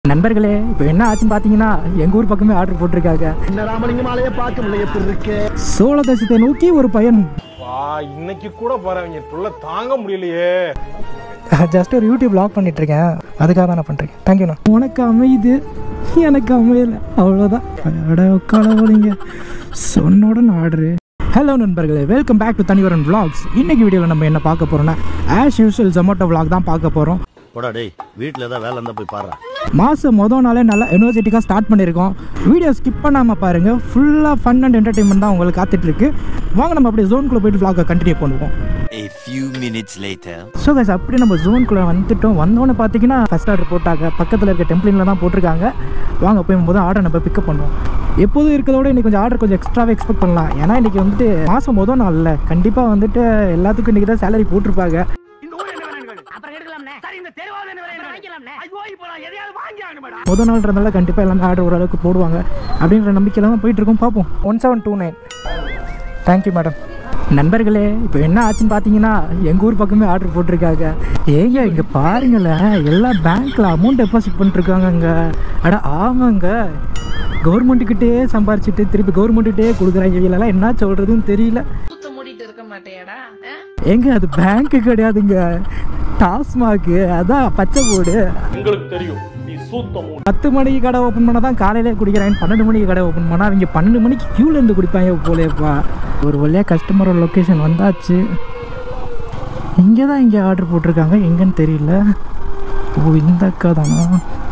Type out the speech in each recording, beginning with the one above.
நண்பர்களே இப்போ என்ன ஆச்சுன்னு பார்த்தீங்கன்னா எங்கள் ஊர் பக்கமே ஆர்டர் போட்டிருக்காங்க இந்த ராமலிங்க மாலையை பார்க்க முடியல எப்படி இருக்கு சோழ தேசத்தை நோக்கி ஒரு பயணம் வா இன்னைக்கு கூட பாருங்க தொல்லை தாங்க முடியலையே ஜஸ்ட் ஒரு யூடியூப் லாக் பண்ணிட்டு இருக்கேன் அதுக்காக தான் நான் பண்ணுறேன் தேங்க்யூண்ணா உனக்கு அமையுது எனக்கு அமையல அவ்வளோதான் அட உட்காலவீங்க சொன்னோட ஆர்டரு ஹலோ நண்பர்களே welcome back to Thanivaran vlogs இன்னைக்கு வீடியோவில் நம்ம என்ன பார்க்க போகிறோம்னா ஆஸ் யூஸ்வல் ஜொமேட்டோ vlog தான் பார்க்க போகிறோம் போடா டேய் வீட்டில் ஏதாவது வேலை இருந்தால் போய் பாரு மாதம் மொதல் நாளே நல்லா எனர்ஜெட்டிக்காக ஸ்டார்ட் பண்ணியிருக்கோம் வீடியோ ஸ்கிப் பண்ணாமல் பாருங்கள் ஃபுல்லாக ஃபன் அண்ட் என்டர்டைன்மெண்ட் தான் உங்களுக்கு காத்துட்ருக்கு வாங்க நம்ம அப்படியே ஜோனுக்குள்ளே போயிட்டு vlog-அ கண்டினியூ பண்ணுவோம் A few minutes later. So guys அப்படியே நம்ம ஜோனுக்குள்ளே வந்துட்டோம் வந்தோன்னு பார்த்தீங்கன்னா ஃபஸ்ட் ஆர்டர் போட்டாங்க பக்கத்தில் இருக்க டெம்ப்ளினில் தான் போட்டிருக்காங்க வாங்க போய் முதல் ஆர்டர் நம்ம பிக்கப் பண்ணுவோம் எப்போதும் இருக்கிறதோட இன்னைக்கு கொஞ்சம் ஆர்டர் கொஞ்சம் எக்ஸ்ட்ராவே எக்ஸ்பெக்ட் பண்ணலாம் ஏன்னா இன்னைக்கு வந்துட்டு மாதம் மொதல் நாளில் கண்டிப்பாக வந்துட்டு எல்லாத்துக்கும் இன்றைக்கி தான் சேலரி போட்டிருப்பாங்க அப்புறம் எடுக்கலாம்னே சரி இந்த தெருவாவில் என்ன வேணும் வாங்கிக்கலாம்னே ஐயோ இப்போ நான் எதையாவது வாங்கி ஆகணும் மேடம் முதல் நாள்ன்றதால கண்டிப்பாக எல்லாமே ஆர்டர் ஓரளவுக்கு போடுவாங்க அப்படின்ற நம்பிக்கையில் தான் போயிட்டு இருக்கோம் பார்ப்போம் one seven two nine thank you madam நண்பர்களே இப்போ என்ன ஆச்சுன்னு பார்த்தீங்கன்னா எங்கள் ஊர் பக்கமே ஆர்டர் போட்டிருக்காங்க ஏங்க இங்கே பாருங்களேன் எல்லாம் பேங்க்கில் அமௌண்ட் டெபாசிட் பண்ணிருக்காங்கங்க அட ஆமாங்க கவர்மெண்ட்டுக்கிட்டே சம்பாரிச்சிட்டு திருப்பி கவர்மெண்ட்டுகிட்டே கொடுக்குறாங்க இவங்களெல்லாம் என்ன சொல்கிறதுன்னு தெரியல சுத்த மூடிட்டு இருக்க மாட்டேடா ஏங்க அது பேங்க்கு கிடையாதுங்க டாஸ்மாக்கு அதான் பச்சை போர்டு எங்களுக்கு தெரியும் நீ சூத்தம் பத்து மணிக்கு கடை ஓப்பன் பண்ணால் தான் காலையிலே குடிக்கிறேன் பன்னெண்டு மணிக்கு கடை ஓப்பன் பண்ணால் அவங்க பன்னெண்டு மணிக்கு க்யூல இருந்து குடிப்பாங்க போலேப்பா ஒரு வழியாக கஸ்டமரோட லொக்கேஷன் வந்தாச்சு இங்கே தான் இங்கே ஆர்டர் போட்டிருக்காங்க எங்கன்னு தெரியல ஓ இந்த அக்கா தானா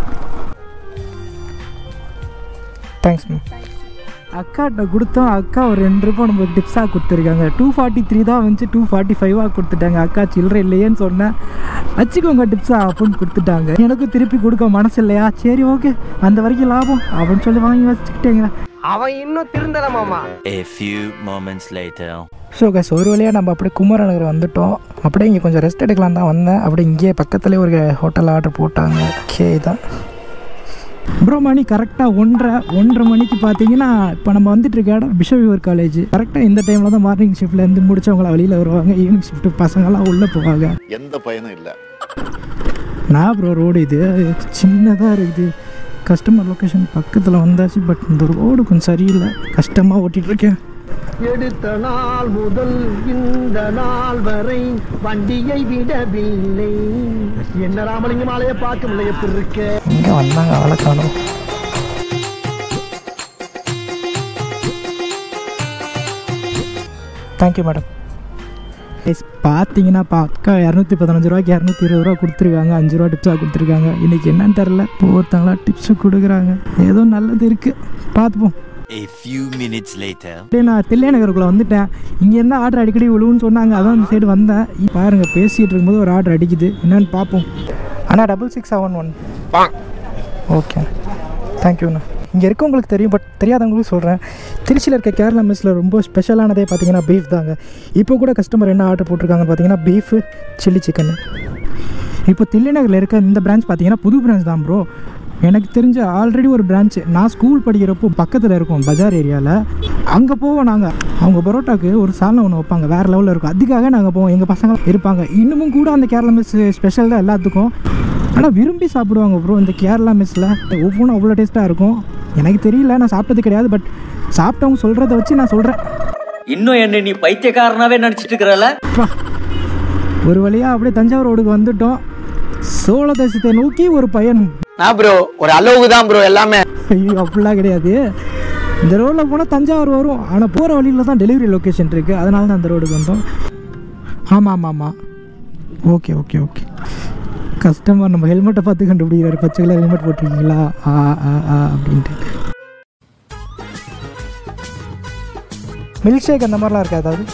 தேங்க்ஸ் மேம் அக்காட்ட கொடுத்தோம் அக்கா ஒரு ரெண்டு ரூபாய் நமக்கு டிப்ஸாக கொடுத்துருக்காங்க டூ ஃபார்ட்டி த்ரீ தான் வந்துச்சு டூ ஃபார்ட்டி ஃபைவாக கொடுத்துட்டாங்க அக்கா சில்லறை இல்லையேன்னு சொன்னேன் வச்சுக்கோங்க டிப்ஸா அப்படின்னு கொடுத்துட்டாங்க எனக்கும் திருப்பி கொடுக்க மனசு இல்லையா சரி ஓகே அந்த வரைக்கும் லாபம் அப்படின்னு சொல்லி வாங்கி வச்சுக்கிட்டேங்க அவன் இன்னும் திருந்தல மாமா A few moments later. So guys ஒரு வழியாக நம்ம அப்படியே குமரநகர் வந்துட்டோம் அப்படியே இங்கே கொஞ்சம் ரெஸ்ட் எடுக்கலாம் தான் வந்தேன் அப்படியே இங்கேயே பக்கத்துலேயே ஒரு ஹோட்டல் ஆர்டர் போட்டாங்க கே தான் ப்ரோ மணி கரெக்டாக ஒன்றரை ஒன்றரை மணிக்கு பார்த்தீங்கன்னா இப்போ நம்ம வந்துட்டு இருக்க இடம் பிஷவிவர் காலேஜ் கரெக்டாக இந்த டைமில் தான் மார்னிங் ஷிஃப்ட்லேருந்து முடிச்சவங்கள வெளியில் வருவாங்க ஈவினிங் ஷிஃப்ட் பசங்களாம் உள்ளே போவாங்க எந்த பயனும் இல்லை நான் ப்ரோ ரோடு இது சின்னதாக இருக்குது கஸ்டமர் லொக்கேஷன் பக்கத்தில் வந்தாச்சு பட் இந்த ரோடு கொஞ்சம் சரியில்லை கஷ்டமாக ஓட்டிகிட்டு இருக்கேன் எடுத்த நாள் முதல் இந்த நாள் வரை வண்டியை விடவில்லை என்ன ராமலிங்க மாலையை பார்க்க முடியல எப்படி இருக்கு இங்கே வந்தாங்க ஆளை காணும் தேங்க்யூ மேடம் எஸ் பார்த்தீங்கன்னா இப்போ அக்கா இரநூத்தி பதினஞ்சு ரூபாய்க்கு இரநூத்தி இருபது ரூபா கொடுத்துருக்காங்க அஞ்சு ரூபா டிப்ஸாக கொடுத்துருக்காங்க இன்றைக்கி என்னன்னு தெரில ஒவ்வொருத்தங்களா டிப்ஸு கொடுக்குறாங்க ஏதோ நல்லது இருக்குது பார்த்துப்போம் A few minutes later. அப்படியே நான் தில்லை நகருக்குள்ளே வந்துட்டேன் இங்கேருந்து ஆர்டர் அடிக்கடி விழுவுன்னு சொன்னாங்க அதான் அந்த சைடு வந்தேன் இப்ப பாருங்க பேசிகிட்டு இருக்கும்போது ஒரு ஆர்டர் அடிக்குது என்னன்னு பார்ப்போம் அண்ணா double six seven one okay தேங்க்யூண்ணா இங்கே இருக்கவங்களுக்கு தெரியும் பட் தெரியாதவங்களுக்கு சொல்கிறேன் திருச்சியில் இருக்க கேரளா மெஸ்ஸில் ரொம்ப ஸ்பெஷலானதே பார்த்தீங்கன்னா பீஃப் தாங்க இப்போ கூட கஸ்டமர் என்ன ஆர்டர் போட்டிருக்காங்கன்னு பார்த்தீங்கன்னா பீஃபு சில்லி சிக்கன் இப்போ தில்லைநகரில் இருக்க இந்த பிரான்ச் பார்த்தீங்கன்னா புது பிரான்ச் தான் ப்ரோ எனக்கு தெரிஞ்ச ஆல்ரெடி ஒரு பிரான்ச் நான் ஸ்கூல் படிக்கிறப்போ பக்கத்தில் இருக்கும் பஜார் ஏரியாவில் அங்கே போவோம் நாங்கள் அவங்க பரோட்டாக்கு ஒரு சால்னா ஒன்று வைப்பாங்க வேறு லெவலில் இருக்கும் அதுக்காக நாங்கள் போவோம் எங்கள் பசங்க இருப்பாங்க இன்னமும் கூட அந்த கேரளா மெஸ் ஸ்பெஷல் தான் எல்லாத்துக்கும் ஆனால் விரும்பி சாப்பிடுவாங்க ப்ரோ இந்த கேரளா மெஸ்ஸில் ஒவ்வொன்றும் அவ்வளோ டேஸ்ட்டாக இருக்கும் எனக்கு தெரியல நான் சாப்பிட்டது கிடையாது பட் சாப்பிட்டவங்க சொல்கிறத வச்சு நான் சொல்கிறேன் இன்னும் என்ன நீ பைத்தியக்காரனாவே நடிச்சிட்டு இருக்கிறல அப்பா. ஒரு வழியாக அப்படியே தஞ்சாவூர் ரோடுக்கு வந்துட்டோம் சோழ தேசத்தை நோக்கி ஒரு பயணம் நான் ப்ரோ ஒரு அளவுக்கு தான் ப்ரோ எல்லாமே ஐயோ அப்படிலாம் கிடையாது இந்த ரோடில் போனால் தஞ்சாவூர் வரும் ஆனால் போகிற வழியில் தான் டெலிவரி லொக்கேஷன் இருக்குது அதனால தான் அந்த ரோடுக்கு வந்தோம் ஆமாம் ஆமாம் ஆமாம் ஓகே ஓகே ஓகே கஸ்டமர் நம்ம ஹெல்மெட்டை பார்த்து கண்டுபிடிக்கிறாரு பச்சை கலர் ஹெல்மெட் போட்டிருக்கீங்களா ஆ ஆ ஆ அப்படின்ட்டு மில்க் ஷேக் அந்த மாதிரிலாம் இருக்கா ஏதாவது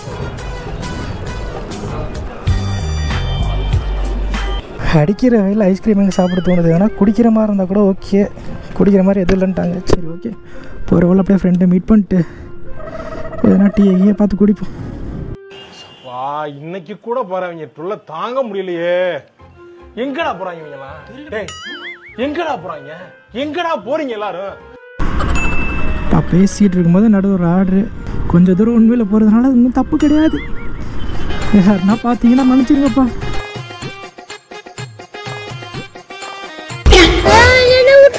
அடிக்கிற வெயில் ஐஸ்கிரீம் எங்கே சாப்பிட தோணுது ஏன்னா குடிக்கிற மாதிரி இருந்தால் கூட ஓகே குடிக்கிற மாதிரி எதுவும் இல்லைன்ட்டாங்க சரி ஓகே போகிற வழியில் அப்படியே ஃப்ரெண்டை மீட் பண்ணிட்டு எதனா டீ ஐயே பார்த்து குடிப்போம் வா இன்னைக்கு கூட பாருங்க தொல்லை தாங்க முடியலையே எங்கடா போறாங்க இவங்கலாம் டேய் எங்கடா போறாங்க எங்கடா போறீங்க எல்லாரும் அப்பா பேசிகிட்டு இருக்கும்போது நடுவு ஒரு ஆர்டரு கொஞ்சம் தூரம் உண்மையில் போகிறதுனால ஒன்றும் தப்பு கிடையாது யாருன்னா பார்த்தீங்கன்னா மன்னிச்சிருங்கப்பா என்ன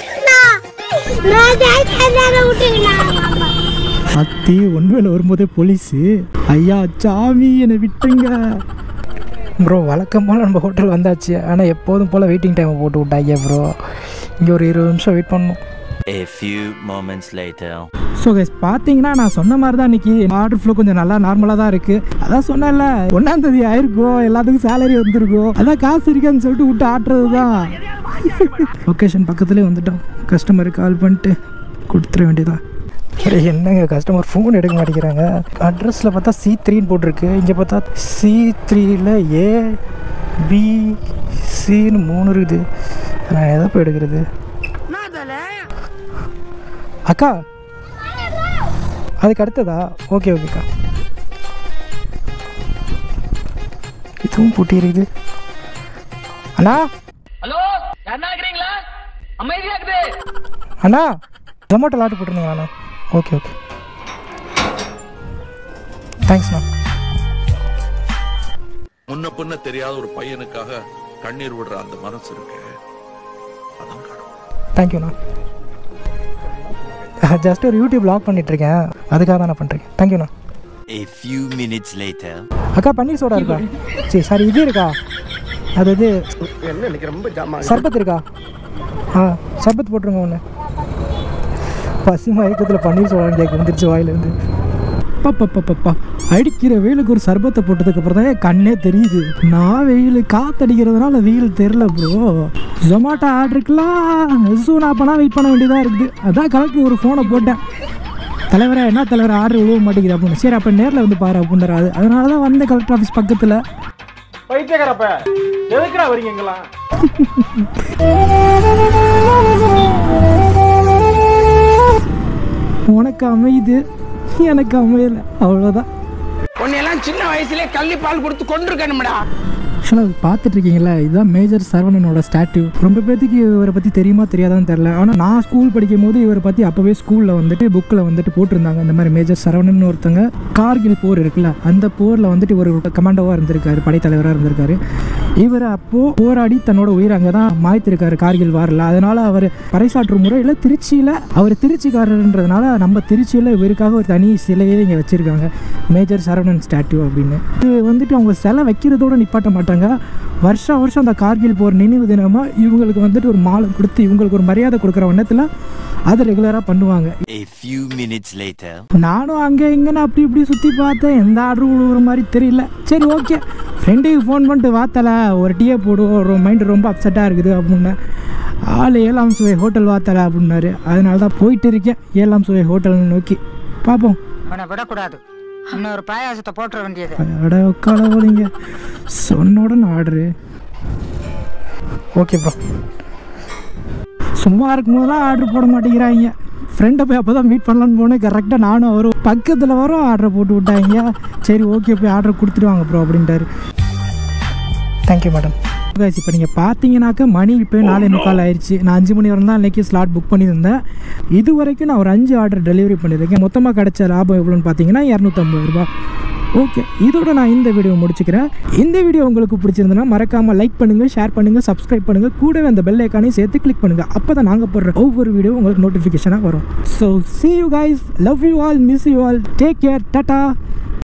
அத்தி ஒன்றுவேல வரும்போதே போலீஸு ஐயா சாமி என்னை விட்டுங்க ப்ரோ வழக்கம் போல் நம்ம ஹோட்டல் வந்தாச்சு ஆனால் எப்போதும் போல் வெயிட்டிங் டைமை போட்டு விட்டாங்க ப்ரோ இங்கே ஒரு இருபது நிமிஷம் வெயிட் பண்ணணும் A few moments later. So guys பார்த்தீங்கன்னா நான் சொன்ன மாதிரி தான் இன்னைக்கு ஆர்டர் ஃப்ளோ கொஞ்சம் நல்லா நார்மலாக தான் இருக்குது அதான் சொன்னேன்ல ஒன்றாம் தேதி ஆயிருக்கும் எல்லாத்துக்கும் சேலரி வந்திருக்கும் அதான் காசு இருக்கான்னு சொல்லிட்டு விட்டு ஆட்டுறது தான் லொக்கேஷன் பக்கத்துலேயே வந்துட்டோம் கஸ்டமருக்கு கால் பண்ணிட்டு கொடுத்துட வேண்டியதா அடே என்னங்க கஸ்டமர் ஃபோன் எடுக்க மாட்டேங்கிறாங்க அட்ரஸில் பார்த்தா சி த்ரீன்னு போட்டிருக்கு இங்கே பார்த்தா சி த்ரீயில் ஏ பி சின்னு மூணு இருக்குது நான் எதை போய் எடுக்கிறது அக்கா அதுக்கு அடுத்ததா ஓகே ஓகேக்கா இதுவும் பூட்டி இருக்குது அண்ணா ஹலோ யாருன்னா இருக்கிறீங்களா அமைதியா இருக்குது அண்ணா ஜொமேட்டோ ஆர்டர் போட்டிருந்தீங்களா அண்ணா ஓகே ஓகே தேங்க்ஸ்ண்ணா முன்ன பின்ன தெரியாத ஒரு பையனுக்காக கண்ணீர் விடுற அந்த மனசு இருக்கு அதான் கடவுள் தேங்க்யூண்ணா ஜஸ்ட் ஒரு யூடியூப் லாக் பண்ணிகிட்ருக்கேன் அதுக்காக தான் நான் பண்ணுறேன் தேங்க்யூண்ணா A few minutes later. அக்கா பன்னீர் சோடா இருக்கா சரி சாரி இது இருக்கா அது இது என்ன இன்னைக்கு ரொம்ப ஜாமா சர்பத் இருக்கா ஆ சர்பத் போட்டுருங்க ஒன்று பசி மயக்கத்தில் பன்னீர் சோடான்னு கேட்க வந்துருச்சு வாயிலேருந்து பப்பா அடிக்கிற வெயிலுக்கு ஒரு சர்பத்தை போட்டதுக்கப்புறம் தான் என் கண்ணே தெரியுது நான் வெயில் காத்தடிக்கிறதுனால வெயில் தெரில ப்ரோ ஜொமாட்டோ ஆர்டருக்குலாம் சூன் அப்பனா வெயிட் பண்ண வேண்டியதாக இருக்குது அதான் கலெக்டர் ஒரு ஃபோனை போட்டேன் தலைவரே என்ன தலைவர் ஆர்டர் விழுவ மாட்டேங்குது அப்படின்னு சரி அப்போ நேரில் வந்து பாரு அப்படின்றாரு அதனால தான் வந்தேன் கலெக்டர் ஆஃபீஸ் பக்கத்தில் பைத்தியக்காரப்ப எதுக்குடா வரீங்க இங்கெல்லாம் உனக்கு அமையுது எனக்கு அமையல அவ்வளோதான் உன்னையெல்லாம் சின்ன வயசுலயே கள்ளி பால் கொடுத்து கொண்டிருக்கணும்டா ஆக்சுவலாக பார்த்துட்டு இருக்கீங்களா இதுதான் மேஜர் சரவணனோட ஸ்டாட்யூ ரொம்ப பேத்துக்கு இவரை பற்றி தெரியுமா தெரியாதான்னு தெரில ஆனால் நான் ஸ்கூல் படிக்கும் போது இவரை பற்றி அப்போவே ஸ்கூலில் வந்துட்டு புக்கில் வந்துட்டு போட்டிருந்தாங்க இந்த மாதிரி மேஜர் சரவணன் ஒருத்தங்க கார்கில் போர் இருக்குல்ல அந்த போரில் வந்துட்டு இவர் கமாண்டோவாக இருந்திருக்காரு படைத்தலைவராக இருந்திருக்காரு இவர் அப்போது போராடி தன்னோட உயிர் அங்கே தான் மாய்த்திருக்காரு கார்கில் வாரில் அதனால் அவர் பறைசாற்றும் முறையில் திருச்சியில் அவர் திருச்சிக்காரர்ன்றதுனால நம்ம திருச்சியில் இவருக்காக ஒரு தனி சிலையே இங்கே வச்சுருக்காங்க மேஜர் சரவணன் ஸ்டாட்யூ அப்படின்னு இது வந்துட்டு அவங்க சிலை வைக்கிறதோட நிப்பாட்ட மாட்டாங்க வருஷா வருஷம் அந்த கார்கில் போர் நினைவு தினமாக இவங்களுக்கு வந்துட்டு ஒரு மாலை கொடுத்து இவங்களுக்கு ஒரு மரியாதை கொடுக்குற வண்ணத்தில் அதை ரெகுலராக பண்ணுவாங்க A few minutes later. நானும் அங்கே இங்கேன்னு அப்படி இப்படி சுற்றி பார்த்தேன் எந்த ஆர்டரும் விழுவுற மாதிரி தெரியல சரி ஓகே ஃப்ரெண்டுக்கு ஃபோன் பண்ணிட்டு வாத்தல ஒரு டீயை போடுவோம் ஒரு மைண்டு ரொம்ப அப்செட்டாக இருக்குது அப்படின்னு ஆள் ஏழாம் சுவை ஹோட்டல் வாத்தல அப்படின்னாரு அதனால தான் போயிட்டு இருக்கேன் ஏழாம் சுவை ஹோட்டல் நோக்கி பார்ப்போம் அவனை விடக்கூடாது இன்னொரு பாயாசத்தை போட்டுற வேண்டியது அட உட்கால போலீங்க சொன்ன உடனே ஆர்டரு ஓகே ப்ரோ சும்மா இருக்கும்போதெல்லாம் ஆர்டர் போட மாட்டேங்கிறாங்க ஃப்ரெண்டை போய் அப்போ தான் மீட் பண்ணலான்னு போனேன் கரெக்டாக நானும் அவரும் பக்கத்தில் வரும் ஆர்டர் போட்டு விட்டாங்க சரி ஓகே போய் ஆர்டர் கொடுத்துட்டு வாங்க ப்ரோ அப்படின்ட்டாரு தேங்க்யூ மேடம் guys இப்போ நீங்கள் பார்த்தீங்கன்னாக்கா மணி இப்போ நாலே முக்கால் ஆயிடுச்சு நான் அஞ்சு மணி வரை தான் இன்றைக்கி ஸ்லாட் புக் பண்ணியிருந்தேன் இது வரைக்கும் நான் ஒரு அஞ்சு ஆர்டர் டெலிவரி பண்ணியிருக்கேன் மொத்தமாக கிடைச்ச லாபம் எவ்வளோன்னு பார்த்தீங்கன்னா இரநூத்தம்பது ரூபா ஓகே இதோட நான் இந்த வீடியோ முடிச்சுக்கிறேன் இந்த வீடியோ உங்களுக்கு பிடிச்சிருந்தனா மறக்காமல் லைக் பண்ணுங்கள் ஷேர் பண்ணுங்கள் சப்ஸ்கிரைப் பண்ணுங்கள் கூடவே அந்த பெல் ஐக்கானையும் சேர்த்து கிளிக் பண்ணுங்கள் அப்போ தான் நாங்கள் போடுற ஒவ்வொரு வீடியோ உங்களுக்கு நோட்டிஃபிகேஷனாக வரும் so see you guys love you all miss you all take care tata